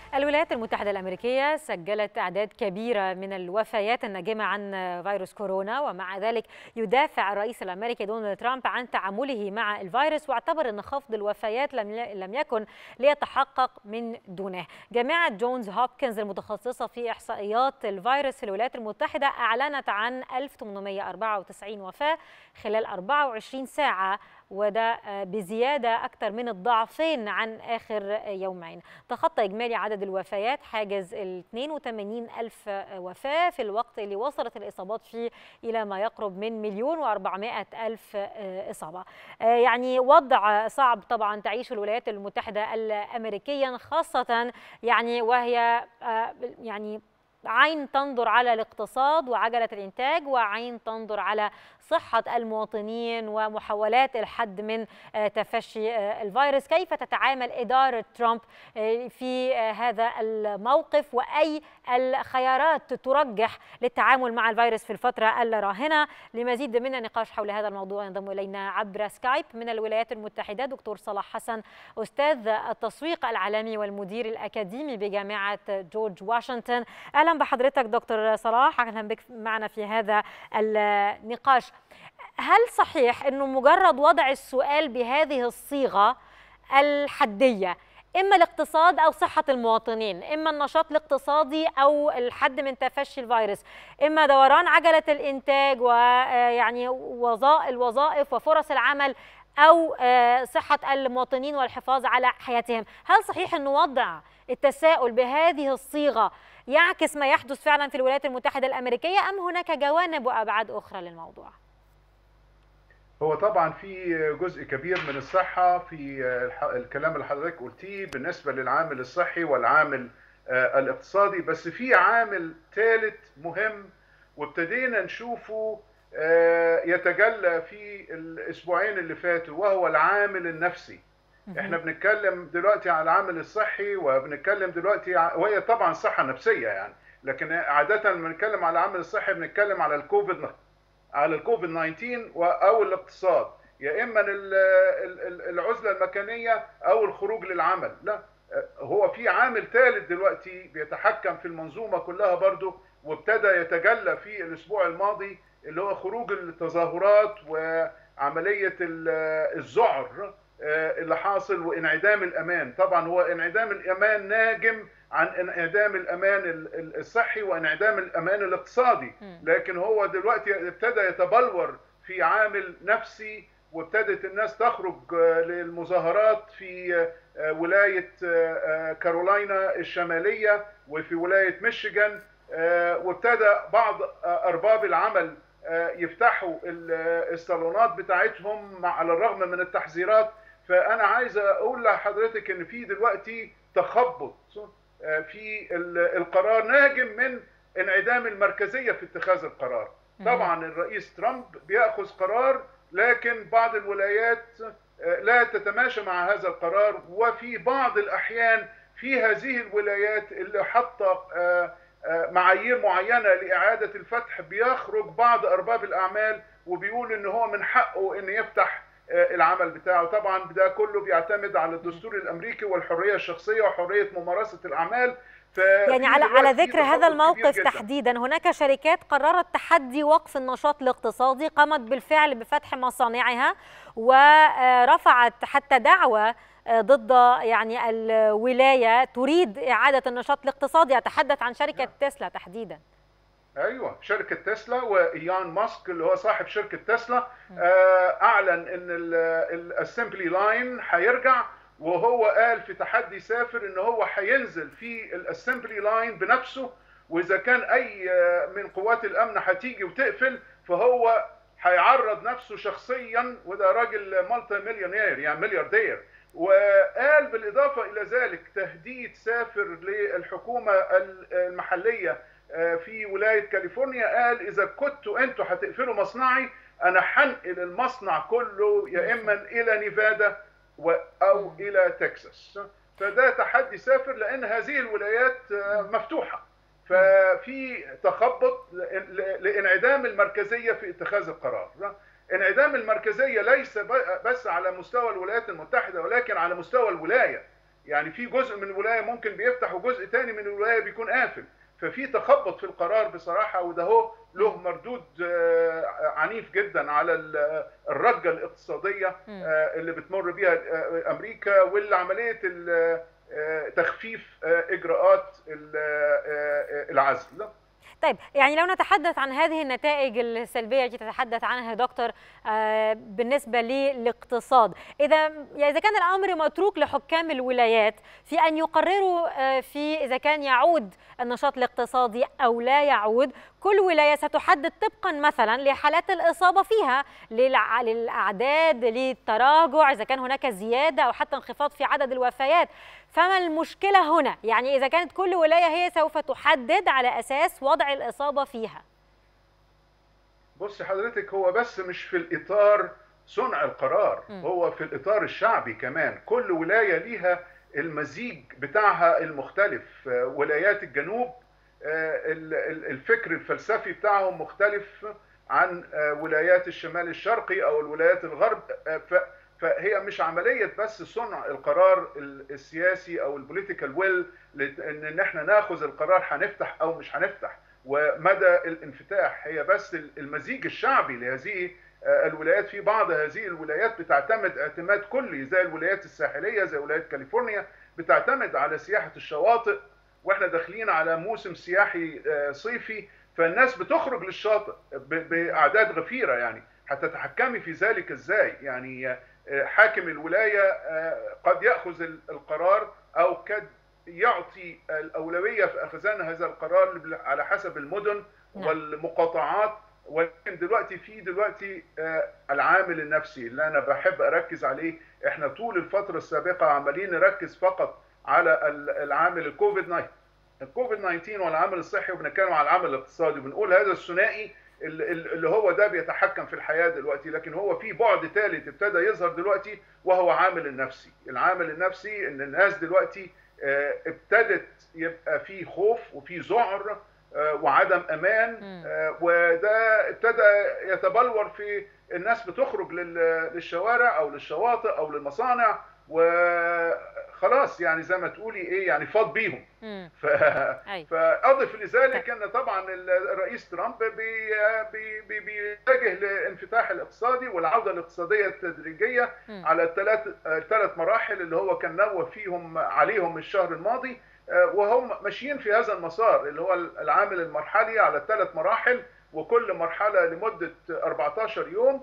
الولايات المتحدة الأمريكية سجلت أعداد كبيرة من الوفيات الناجمة عن فيروس كورونا ومع ذلك يدافع الرئيس الأمريكي دونالد ترامب عن تعامله مع الفيروس واعتبر أن خفض الوفيات لم لم يكن ليتحقق من دونه. جامعة جونز هوبكنز المتخصصة في إحصائيات الفيروس في الولايات المتحدة أعلنت عن 1894 وفاة خلال 24 ساعة وده بزيادة أكثر من الضعفين عن آخر يومين تخطى إجمالي عدد الوفيات حاجز ال 82 ألف وفاة في الوقت اللي وصلت الإصابات فيه إلى ما يقرب من مليون و400 ألف إصابة يعني وضع صعب طبعا تعيش الولايات المتحدة الأمريكية خاصة يعني وهي يعني عين تنظر على الاقتصاد وعجلة الإنتاج وعين تنظر على صحة المواطنين ومحاولات الحد من تفشي الفيروس كيف تتعامل إدارة ترامب في هذا الموقف وأي الخيارات ترجح للتعامل مع الفيروس في الفترة الراهنة لمزيد من النقاش حول هذا الموضوع ينضم إلينا عبر سكايب من الولايات المتحدة دكتور صلاح حسن أستاذ التسويق العالمي والمدير الأكاديمي بجامعة جورج واشنطن أهلا بحضرتك دكتور صلاح أهلا بك معنا في هذا النقاش هل صحيح أنه مجرد وضع السؤال بهذه الصيغة الحدية إما الاقتصاد أو صحة المواطنين إما النشاط الاقتصادي أو الحد من تفشي الفيروس إما دوران عجلة الإنتاج ويعني الوظائف وفرص العمل أو صحة المواطنين والحفاظ على حياتهم هل صحيح أن وضع التساؤل بهذه الصيغة يعكس ما يحدث فعلا في الولايات المتحدة الأمريكية أم هناك جوانب وأبعاد أخرى للموضوع؟ هو طبعا في جزء كبير من الصحة في الكلام اللي حضرتك قلتيه بالنسبة للعامل الصحي والعامل الاقتصادي بس في عامل ثالث مهم وابتدينا نشوفه يتجلى في الأسبوعين اللي فاتوا وهو العامل النفسي احنا بنتكلم دلوقتي على العامل الصحي وبنتكلم دلوقتي وهي طبعا صحة نفسية يعني لكن عادة لما بنتكلم على العامل الصحي بنتكلم على الكوفيد على الكوفيد 19 او الاقتصاد يا اما العزله المكانيه او الخروج للعمل لا هو في عامل ثالث دلوقتي بيتحكم في المنظومه كلها برضه وابتدى يتجلى في الاسبوع الماضي اللي هو خروج التظاهرات وعمليه الذعر اللي حاصل وانعدام الامان طبعا هو انعدام الامان ناجم عن انعدام الامان الصحي وانعدام الامان الاقتصادي لكن هو دلوقتي ابتدى يتبلور في عامل نفسي وابتدت الناس تخرج للمظاهرات في ولايه كارولاينا الشماليه وفي ولايه ميشيغان وابتدى بعض ارباب العمل يفتحوا الصالونات بتاعتهم على الرغم من التحذيرات فانا عايز اقول لحضرتك ان في دلوقتي تخبط في القرار ناجم من انعدام المركزيه في اتخاذ القرار طبعا الرئيس ترامب بياخذ قرار لكن بعض الولايات لا تتماشى مع هذا القرار وفي بعض الاحيان في هذه الولايات اللي حاطه معايير معينه لاعاده الفتح بيخرج بعض ارباب الاعمال وبيقول ان هو من حقه ان يفتح العمل بتاعه طبعا ده كله بيعتمد على الدستور الامريكي والحريه الشخصيه وحريه ممارسه الاعمال يعني على على ذكر هذا الموقف تحديدا هناك شركات قررت تحدي وقف النشاط الاقتصادي قامت بالفعل بفتح مصانعها ورفعت حتى دعوة ضد يعني الولاية تريد إعادة النشاط الاقتصادي أتحدث عن شركة تسلا تحديدا ايوه شركه تسلا وايان ماسك اللي هو صاحب شركه تسلا اعلن ان الاسمبلي لاين هيرجع وهو قال في تحدي سافر ان هو هينزل في الاسمبلي لاين بنفسه واذا كان اي من قوات الامن هتيجي وتقفل فهو هيعرض نفسه شخصيا وده راجل مالتي مليونير يعني ملياردير وقال بالاضافه الى ذلك تهديد سافر للحكومه المحليه في ولايه كاليفورنيا قال اذا كنتوا انتوا هتقفلوا مصنعي انا هنقل المصنع كله يا اما الى نيفادا او الى تكساس فده تحدي سافر لان هذه الولايات مفتوحه ففي تخبط لانعدام المركزيه في اتخاذ القرار انعدام المركزيه ليس بس على مستوى الولايات المتحده ولكن على مستوى الولايه يعني في جزء من الولايه ممكن بيفتح وجزء تاني من الولايه بيكون قافل ففي تخبط في القرار بصراحه وده هو له مردود عنيف جدا على الرجه الاقتصاديه اللي بتمر بيها امريكا والعمليه تخفيف اجراءات العزل طيب يعني لو نتحدث عن هذه النتائج السلبيه التي تتحدث عنها دكتور بالنسبه للاقتصاد اذا يعني اذا كان الامر متروك لحكام الولايات في ان يقرروا في اذا كان يعود النشاط الاقتصادي او لا يعود كل ولايه ستحدد طبقا مثلا لحالات الاصابه فيها للاعداد للتراجع اذا كان هناك زياده او حتى انخفاض في عدد الوفيات فما المشكله هنا يعني اذا كانت كل ولايه هي سوف تحدد على اساس وضع الاصابه فيها بص حضرتك هو بس مش في الاطار صنع القرار م. هو في الاطار الشعبي كمان كل ولايه ليها المزيج بتاعها المختلف ولايات الجنوب الفكر الفلسفي بتاعهم مختلف عن ولايات الشمال الشرقي او الولايات الغرب فهي مش عمليه بس صنع القرار السياسي او البوليتيكال ويل ان احنا ناخذ القرار هنفتح او مش هنفتح ومدى الانفتاح هي بس المزيج الشعبي لهذه الولايات في بعض هذه الولايات بتعتمد اعتماد كلي زي الولايات الساحليه زي ولايه كاليفورنيا بتعتمد على سياحه الشواطئ واحنا داخلين على موسم سياحي صيفي فالناس بتخرج للشاطئ باعداد غفيره يعني هتتحكمي في ذلك ازاي يعني حاكم الولايه قد ياخذ القرار او قد يعطي الاولويه في اخذان هذا القرار على حسب المدن والمقاطعات ولكن دلوقتي في دلوقتي العامل النفسي اللي انا بحب اركز عليه احنا طول الفتره السابقه عمالين نركز فقط على العامل الكوفيد 19 الكوفيد 19 والعامل الصحي وبنتكلم على العامل الاقتصادي بنقول هذا الثنائي اللي هو ده بيتحكم في الحياه دلوقتي لكن هو في بعد ثالث ابتدى يظهر دلوقتي وهو عامل النفسي العامل النفسي ان الناس دلوقتي ابتدت يبقى في خوف وفي ذعر وعدم امان وده ابتدى يتبلور في الناس بتخرج للشوارع او للشواطئ او للمصانع وخلاص يعني زي ما تقولي ايه يعني فاض بيهم ف... فاضف لذلك ان طبعا الرئيس ترامب بي... بي... بي... بيتجه للانفتاح الاقتصادي والعوده الاقتصاديه التدريجيه م. على الثلاث الثلاث مراحل اللي هو كان نوه فيهم عليهم الشهر الماضي وهم ماشيين في هذا المسار اللي هو العامل المرحلي على الثلاث مراحل وكل مرحله لمده 14 يوم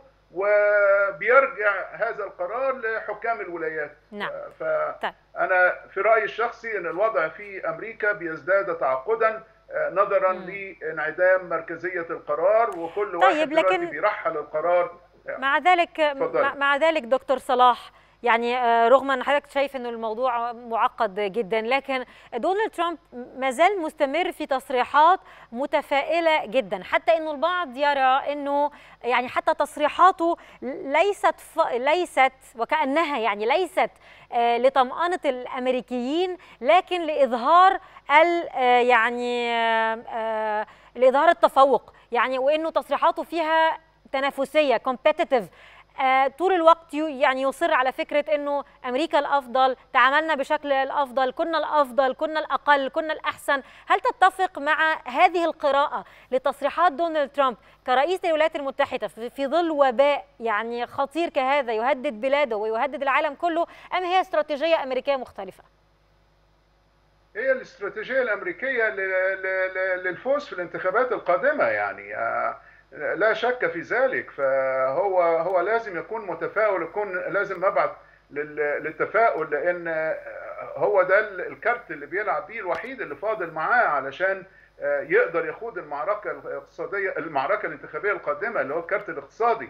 وبيرجع هذا القرار لحكام الولايات نعم فأنا في رأيي الشخصي أن الوضع في أمريكا بيزداد تعقدا نظرا مم. لانعدام مركزية القرار وكل واحد طيب لكن بيرحل القرار مع ذلك فضل. مع ذلك دكتور صلاح يعني رغم ان حضرتك شايف ان الموضوع معقد جدا لكن دونالد ترامب ما زال مستمر في تصريحات متفائله جدا حتى انه البعض يرى انه يعني حتى تصريحاته ليست ف... ليست وكانها يعني ليست لطمانه الامريكيين لكن لاظهار ال يعني لاظهار التفوق يعني وانه تصريحاته فيها تنافسيه كومبيتيتيف آه طول الوقت يعني يصر على فكره انه امريكا الافضل تعاملنا بشكل الافضل كنا الافضل كنا الاقل كنا الاحسن هل تتفق مع هذه القراءه لتصريحات دونالد ترامب كرئيس الولايات المتحده في ظل وباء يعني خطير كهذا يهدد بلاده ويهدد العالم كله ام هي استراتيجيه امريكيه مختلفه هي الاستراتيجيه الامريكيه للفوز في الانتخابات القادمه يعني آه لا شك في ذلك فهو هو لازم يكون متفائل يكون لازم نبعث للتفاؤل لان هو ده الكارت اللي بيلعب بيه الوحيد اللي فاضل معاه علشان يقدر يخوض المعركه الاقتصاديه المعركه الانتخابيه القادمه اللي هو الكارت الاقتصادي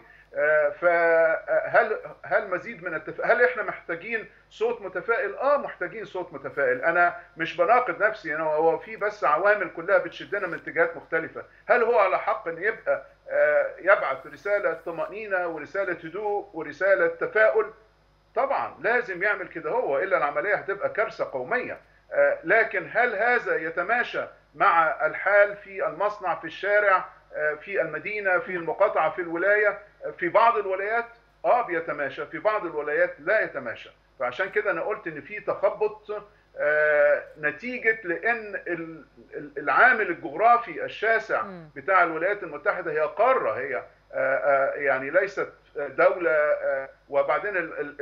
فهل هل مزيد من التفاؤل هل احنا محتاجين صوت متفائل اه محتاجين صوت متفائل انا مش بناقض نفسي انا هو في بس عوامل كلها بتشدنا من اتجاهات مختلفه هل هو على حق ان يبقى يبعث رساله طمانينه ورساله هدوء ورساله تفاؤل طبعا لازم يعمل كده هو الا العمليه هتبقى كارثه قوميه لكن هل هذا يتماشى مع الحال في المصنع في الشارع في المدينه في المقاطعه في الولايه في بعض الولايات اه بيتماشى في بعض الولايات لا يتماشى فعشان كده انا قلت ان في تخبط نتيجه لان العامل الجغرافي الشاسع بتاع الولايات المتحده هي قاره هي يعني ليست دوله وبعدين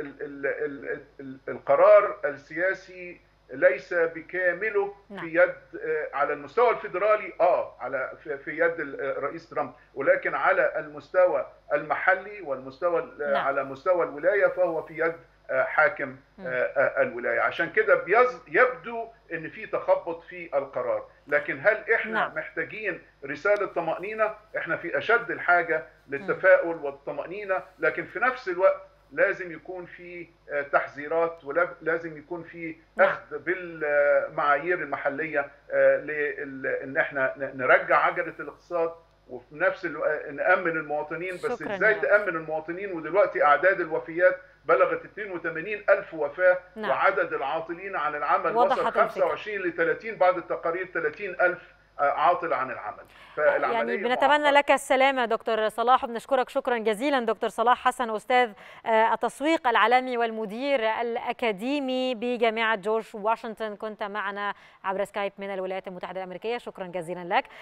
القرار السياسي ليس بكامله في يد على المستوى الفيدرالي اه على في يد الرئيس ترامب ولكن على المستوى المحلي والمستوى نعم. على مستوى الولايه فهو في يد حاكم الولايه عشان كده يبدو ان في تخبط في القرار لكن هل احنا نعم. محتاجين رساله طمانينه احنا في اشد الحاجه للتفاؤل والطمانينه لكن في نفس الوقت لازم يكون في تحذيرات ولازم يكون في اخذ بالمعايير المحليه لان احنا نرجع عجله الاقتصاد وفي نفس الوقت نامن المواطنين بس ازاي تامن المواطنين ودلوقتي اعداد الوفيات بلغت 82 ألف وفاة نعم. وعدد العاطلين عن العمل وصل 25 ل 30 بعض التقارير 30 ألف عاطل عن العمل يعني بنتمنى لك السلامه دكتور صلاح وبنشكرك شكرا جزيلا دكتور صلاح حسن استاذ التسويق العالمي والمدير الاكاديمي بجامعه جورج واشنطن كنت معنا عبر سكايب من الولايات المتحده الامريكيه شكرا جزيلا لك